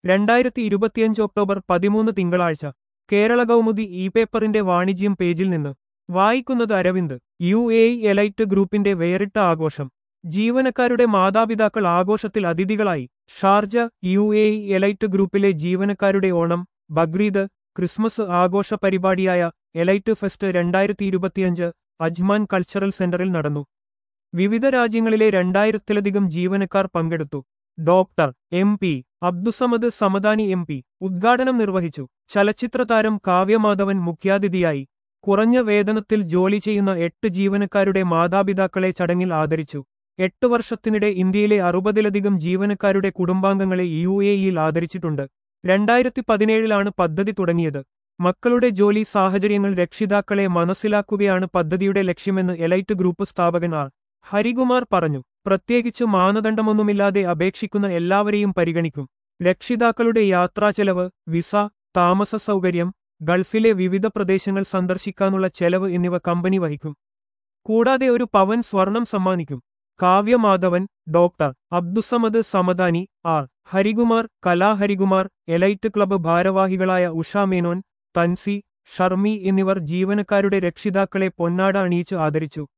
രണ്ടായിരത്തി ഇരുപത്തിയഞ്ച് ഒക്ടോബർ പതിമൂന്ന് തിങ്കളാഴ്ച കേരള കൗമുദി ഇ പേപ്പറിന്റെ വാണിജ്യം പേജിൽ നിന്ന് വായിക്കുന്നത് Aravind U A E Elite ഗ്രൂപ്പിന്റെ വേറിട്ട ആഘോഷം ജീവനക്കാരുടെ മാതാപിതാക്കൾ ആഘോഷത്തിൽ അതിഥികളായി Sharjah U A E Elite ഗ്രൂപ്പിലെ ജീവനക്കാരുടെ ഓണം ബക്രീദ് ക്രിസ്മസ് ആഘോഷ പരിപാടിയായ എലൈറ്റ് ഫെസ്റ്റ് രണ്ടായിരത്തി ഇരുപത്തിയഞ്ച് അജ്മാൻ കൾച്ചറൽ സെന്ററിൽ നടന്നു വിവിധ രാജ്യങ്ങളിലെ രണ്ടായിരത്തിലധികം ജീവനക്കാർ പങ്കെടുത്തു doctor M P Abdussamad Samadani M P ഉദ്ഘാടനം നിർവഹിച്ചു ചലച്ചിത്രതാരം കാവ്യമാധവൻ മുഖ്യാതിഥിയായി കുറഞ്ഞ വേതനത്തിൽ ജോലി ചെയ്യുന്ന എട്ട് ജീവനക്കാരുടെ മാതാപിതാക്കളെ ചടങ്ങിൽ ആദരിച്ചു എട്ട് വർഷത്തിനിടെ ഇന്ത്യയിലെ അറുപതിലധികം ജീവനക്കാരുടെ കുടുംബാംഗങ്ങളെ യു എ ഇയിൽ ആദരിച്ചിട്ടുണ്ട് രണ്ടായിരത്തി പതിനേഴിലാണ് പദ്ധതി തുടങ്ങിയത് മക്കളുടെ ജോലി സാഹചര്യങ്ങൾ രക്ഷിതാക്കളെ മനസ്സിലാക്കുകയാണ് പദ്ധതിയുടെ ലക്ഷ്യമെന്ന് എലൈറ്റ് ഗ്രൂപ്പ് സ്ഥാപകൻ ആർ ഹരികുമാർ പറഞ്ഞു പ്രത്യേകിച്ച് മാനദണ്ഡമൊന്നുമില്ലാതെ അപേക്ഷിക്കുന്ന എല്ലാവരെയും പരിഗണിക്കും രക്ഷിതാക്കളുടെ യാത്രാചെലവ് വിസ താമസ സൗകര്യം ഗൾഫിലെ വിവിധ പ്രദേശങ്ങൾ സന്ദർശിക്കാനുള്ള ചെലവ് എന്നിവ കമ്പനി വഹിക്കും കൂടാതെ ഒരു പവൻ സ്വർണം സമ്മാനിക്കും Kavya Madhavan doctor Abdussamad Samadani R Harikumar Kala Harikumar elite club ഭാരവാഹികളായ ഉഷ മേനോൻ തൻസി ഷർമി എന്നിവർ ജീവനക്കാരുടെ രക്ഷിതാക്കളെ പൊന്നാട അണിയിച്ച് ആദരിച്ചു